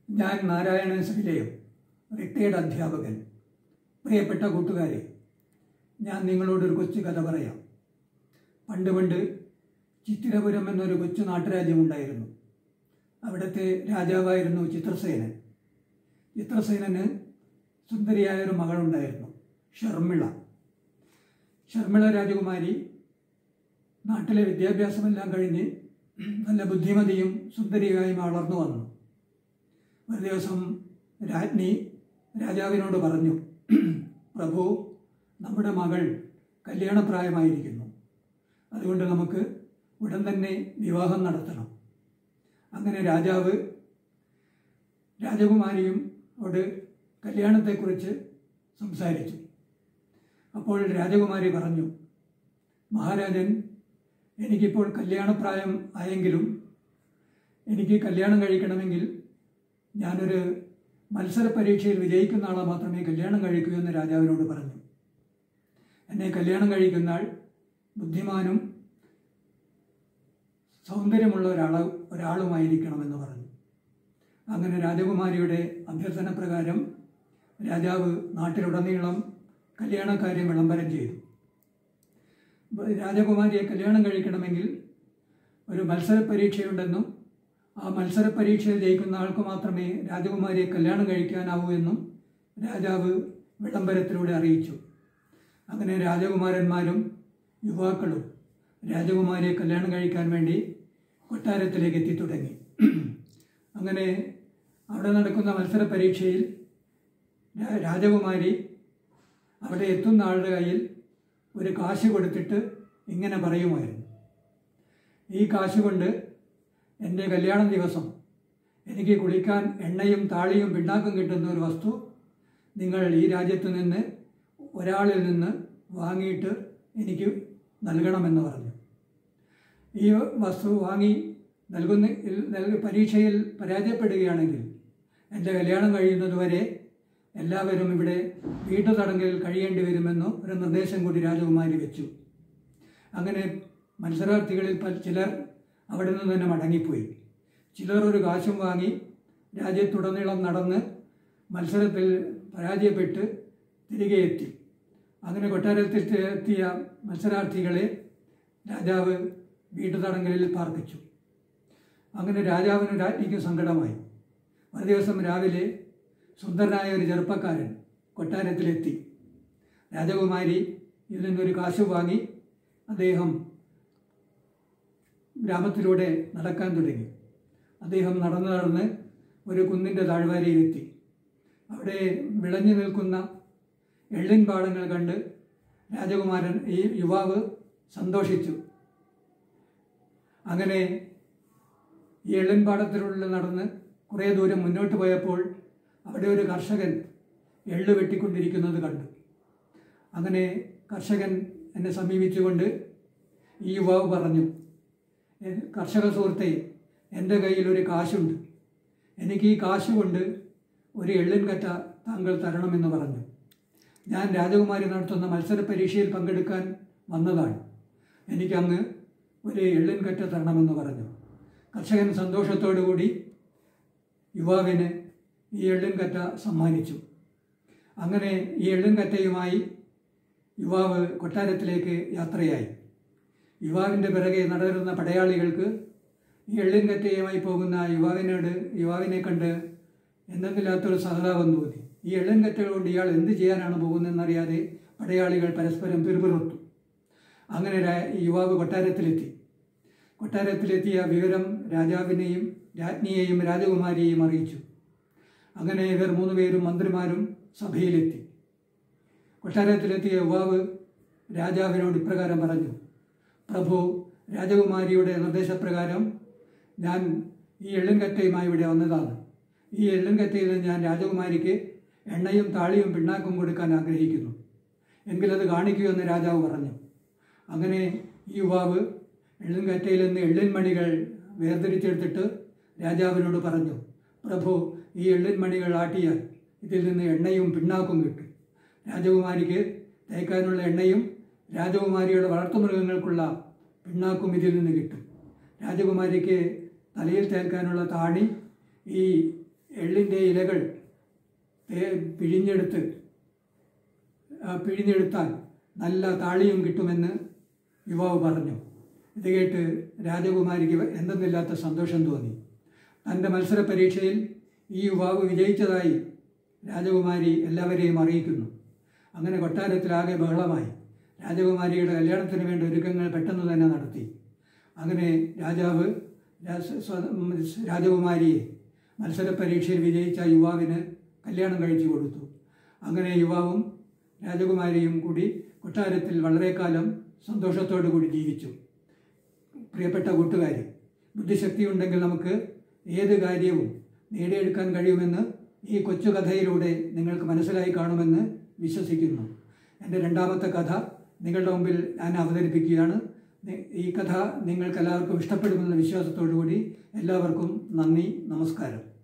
ഞാൻ നാരായണൻ ശ്രീലയം റിട്ടയർഡ് അധ്യാപകൻ പ്രിയപ്പെട്ട കൂട്ടുകാരെ ഞാൻ നിങ്ങളോടൊരു കൊച്ചു കഥ പറയാം പണ്ട് പണ്ട് ചിത്തിരപുരം എന്നൊരു കൊച്ചു നാട്ടുരാജ്യമുണ്ടായിരുന്നു അവിടുത്തെ രാജാവായിരുന്നു ചിത്രസേനൻ ചിത്രസേനന് സുന്ദരിയായൊരു മകളുണ്ടായിരുന്നു ഷർമിള ഷർമിള രാജകുമാരി നാട്ടിലെ വിദ്യാഭ്യാസമെല്ലാം കഴിഞ്ഞ് നല്ല ബുദ്ധിമതിയും സുന്ദരിയായും വളർന്നു വന്നു ഒരു ദിവസം രാജ്ഞി രാജാവിനോട് പറഞ്ഞു പ്രഭു നമ്മുടെ മകൾ കല്യാണപ്രായമായിരിക്കുന്നു അതുകൊണ്ട് നമുക്ക് ഉടൻ തന്നെ വിവാഹം നടത്തണം അങ്ങനെ രാജാവ് രാജകുമാരിയും ഓട് കല്യാണത്തെക്കുറിച്ച് സംസാരിച്ചു അപ്പോൾ രാജകുമാരി പറഞ്ഞു മഹാരാജൻ എനിക്കിപ്പോൾ കല്യാണപ്രായം ആയെങ്കിലും എനിക്ക് കല്യാണം കഴിക്കണമെങ്കിൽ ഞാനൊരു മത്സര പരീക്ഷയിൽ വിജയിക്കുന്ന ആളെ മാത്രമേ കല്യാണം കഴിക്കൂ എന്ന് രാജാവിനോട് പറഞ്ഞു എന്നെ കല്യാണം കഴിക്കുന്ന ആൾ ബുദ്ധിമാനും സൗന്ദര്യമുള്ള ഒരാള ഒരാളുമായിരിക്കണമെന്ന് പറഞ്ഞു അങ്ങനെ രാജകുമാരിയുടെ അഭ്യർത്ഥന പ്രകാരം രാജാവ് നാട്ടിലുടനീളം കല്യാണക്കാര്യം വിളംബരം ചെയ്തു രാജകുമാരിയെ കല്യാണം കഴിക്കണമെങ്കിൽ ഒരു മത്സര പരീക്ഷയുണ്ടെന്നും ആ മത്സര പരീക്ഷയിൽ ജയിക്കുന്ന ആൾക്ക് മാത്രമേ രാജകുമാരിയെ കല്യാണം കഴിക്കാനാവൂ എന്നും രാജാവ് വിളംബരത്തിലൂടെ അറിയിച്ചു അങ്ങനെ രാജകുമാരന്മാരും യുവാക്കളും രാജകുമാരിയെ കല്യാണം കഴിക്കാൻ വേണ്ടി കൊട്ടാരത്തിലേക്ക് എത്തിത്തുടങ്ങി അങ്ങനെ അവിടെ നടക്കുന്ന മത്സര പരീക്ഷയിൽ രാ- രാജകുമാരി അവിടെ എത്തുന്ന ആളുടെ കയ്യിൽ ഒരു കാശ് കൊടുത്തിട്ട് ഇങ്ങനെ പറയുമായിരുന്നു ഈ കാശ് കൊണ്ട് എൻ്റെ കല്യാണ ദിവസം എനിക്ക് കുളിക്കാൻ എണ്ണയും താളിയും പിണ്ണാക്കും കിട്ടുന്ന ഒരു വസ്തു നിങ്ങൾ ഈ രാജ്യത്ത് നിന്ന് ഒരാളിൽ നിന്ന് വാങ്ങിയിട്ട് എനിക്ക് നൽകണമെന്ന് പറഞ്ഞു ഈ വസ്തു വാങ്ങി നൽകുന്ന നൽകി പരീക്ഷയിൽ പരാജയപ്പെടുകയാണെങ്കിൽ എൻ്റെ കല്യാണം കഴിയുന്നതുവരെ എല്ലാവരും ഇവിടെ വീട്ടുതടങ്കലിൽ കഴിയേണ്ടി വരുമെന്ന് ഒരു നിർദ്ദേശം കൂടി രാജകുമാരി വെച്ചു അങ്ങനെ മത്സരാർത്ഥികളിൽ പല ചിലർ അവിടെ നിന്ന് തന്നെ മടങ്ങിപ്പോയി ചിലർ ഒരു കാശും വാങ്ങി രാജ്യത്തുടനീളം നടന്ന് മത്സരത്തിൽ പരാജയപ്പെട്ട് തിരികെ എത്തി അങ്ങനെ കൊട്ടാരത്തിൽ എത്തിയ മത്സരാർത്ഥികളെ രാജാവ് വീട്ടുതടങ്കലിൽ പാർപ്പിച്ചു അങ്ങനെ രാജാവിനും രാജ്ഞിക്കും സങ്കടമായി ഒരു ദിവസം രാവിലെ സുന്ദരനായ ഒരു ചെറുപ്പക്കാരൻ കൊട്ടാരത്തിലെത്തി രാജകുമാരി ഇതിൽ നിന്നൊരു കാശ് വാങ്ങി അദ്ദേഹം ഗ്രാമത്തിലൂടെ നടക്കാൻ തുടങ്ങി അദ്ദേഹം നടന്നു നടന്ന് ഒരു കുന്നിൻ്റെ താഴ്വാരയിലെത്തി അവിടെ വിളഞ്ഞു നിൽക്കുന്ന എള്ളിൻ പാടങ്ങൾ കണ്ട് രാജകുമാരൻ ഈ യുവാവ് സന്തോഷിച്ചു അങ്ങനെ ഈ എള്ളിൻപാടത്തിലൂടെ നടന്ന് കുറേ ദൂരം മുന്നോട്ട് പോയപ്പോൾ അവിടെ ഒരു കർഷകൻ എള്ള് വെട്ടിക്കൊണ്ടിരിക്കുന്നത് കണ്ടു അങ്ങനെ കർഷകൻ എന്നെ സമീപിച്ചുകൊണ്ട് ഈ യുവാവ് പറഞ്ഞു "എ- കർഷക സുഹൃത്തെ എൻ്റെ കയ്യിൽ ഒരു കാശുണ്ട് എനിക്ക് ഈ കാശ് കൊണ്ട് ഒരു എള്ളിൻ കറ്റ താങ്കൾ തരണമെന്ന് പറഞ്ഞു ഞാൻ രാജകുമാരി നടത്തുന്ന മത്സര പരീക്ഷയിൽ പങ്കെടുക്കാൻ വന്നതാണ് എനിക്കങ്ങ് ഒരു എള്ളിൻ കറ്റ തരണമെന്ന് പറഞ്ഞു കർഷകൻ സന്തോഷത്തോടു കൂടി യുവാവിന് ഈ എള്ളിൻ കറ്റ സമ്മാനിച്ചു അങ്ങനെ ഈ എള്ളിൻ കറ്റയുമായി യുവാവ് കൊട്ടാരത്തിലേക്ക് യാത്രയായി യുവാവിൻ്റെ പിറകെ നടരുന്ന പടയാളികൾക്ക് ഈ എള്ളിൻ കറ്റയുമായി പോകുന്ന യുവാവിനോട് യുവാവിനെ കണ്ട് എന്തെങ്കിലാത്തൊരു സഹതാപം തോന്നി ഈ എള്ളിൻ കറ്റകൾ കൊണ്ട് ഇയാൾ എന്ത് ചെയ്യാനാണ് പോകുന്നതെന്നറിയാതെ പടയാളികൾ പരസ്പരം പിറുപിറുത്തു അങ്ങനെ രാ- ഈ യുവാവ് കൊട്ടാരത്തിലെത്തി കൊട്ടാരത്തിലെത്തിയ വിവരം രാജാവിനെയും രാജ്ഞിയെയും രാജകുമാരിയെയും അറിയിച്ചു അങ്ങനെ ഇവർ മൂന്ന് പേരും മന്ത്രിമാരും സഭയിലെത്തി കൊട്ടാരത്തിലെത്തിയ യുവാവ് രാജാവിനോട് ഇപ്രകാരം പറഞ്ഞു പ്രഭു രാജകുമാരിയുടെ നിർദ്ദേശപ്രകാരം ഞാൻ ഈ എള്ളുംകറ്റയുമായി ഇവിടെ വന്നതാണ് ഈ എള്ളുംകറ്റയിൽ ഞാൻ രാജകുമാരിക്ക് എണ്ണയും താളിയും പിണ്ണാക്കും കൊടുക്കാൻ ആഗ്രഹിക്കുന്നു എങ്കിലത് കാണിക്കൂ എന്ന് രാജാവ് പറഞ്ഞു അങ്ങനെ ഈ യുവാവ് എള്ളുംകറ്റയിൽ നിന്ന് എള്ളിൻ മണികൾ വേർതിരിച്ചെടുത്തിട്ട് രാജാവിനോട് പറഞ്ഞു പ്രഭു ഈ എള്ളിൻ മണികൾ ആട്ടിയാൽ ഇതിൽ നിന്ന് എണ്ണയും പിണ്ണാക്കും കിട്ടും രാജകുമാരിക്ക് തേക്കാനുള്ള എണ്ണയും രാജകുമാരിയുടെ വളർത്തുമൃഗങ്ങൾക്കുള്ള പിണ്ണാക്കും ഇതിൽ നിന്ന് കിട്ടും രാജകുമാരിക്ക് തലയിൽ തേൽക്കാനുള്ള താണി ഈ എള്ളിൻ്റെ ഇലകൾ തേ- പിഴിഞ്ഞെടുത്ത് ആ, പിഴിഞ്ഞെടുത്താൽ നല്ല താളിയും കിട്ടുമെന്ന് യുവാവ് പറഞ്ഞു ഇത് കേട്ട് രാജകുമാരിക്ക് എന്തെന്നില്ലാത്ത സന്തോഷം തോന്നി തൻ്റെ മത്സര പരീക്ഷയിൽ ഈ യുവാവ് വിജയിച്ചതായി രാജകുമാരി എല്ലാവരെയും അറിയിക്കുന്നു അങ്ങനെ കൊട്ടാരത്തിലാകെ ബഹളമായി രാജകുമാരിയുടെ കല്യാണത്തിന് വേണ്ട ഒരുക്കങ്ങൾ പെട്ടെന്ന് തന്നെ നടത്തി അങ്ങനെ രാജാവ് രാസ- സ്വ- ഉം, രാജകുമാരിയെ മത്സര പരീക്ഷയിൽ വിജയിച്ച യുവാവിന് കല്യാണം കഴിച്ചു കൊടുത്തു അങ്ങനെ യുവാവും രാജകുമാരിയും കൂടി കൊട്ടാരത്തിൽ വളരെ കാലം സന്തോഷത്തോടു കൂടി ജീവിച്ചു പ്രിയപ്പെട്ട കൂട്ടുകാരി ബുദ്ധിശക്തി ഉണ്ടെങ്കിൽ നമുക്ക് ഏത് കാര്യവും നേടിയെടുക്കാൻ കഴിയുമെന്ന് ഈ കൊച്ചു കഥയിലൂടെ നിങ്ങൾക്ക് മനസ്സിലായി കാണുമെന്ന് വിശ്വസിക്കുന്നു എൻ്റെ രണ്ടാമത്തെ കഥ നിങ്ങളുടെ മുമ്പിൽ ഞാൻ അവതരിപ്പിക്കുകയാണ് നി- ഈ കഥ നിങ്ങൾക്ക് എല്ലാവർക്കും ഇഷ്ടപ്പെടുമെന്ന വിശ്വാസത്തോടു കൂടി എല്ലാവർക്കും നന്ദി നമസ്കാരം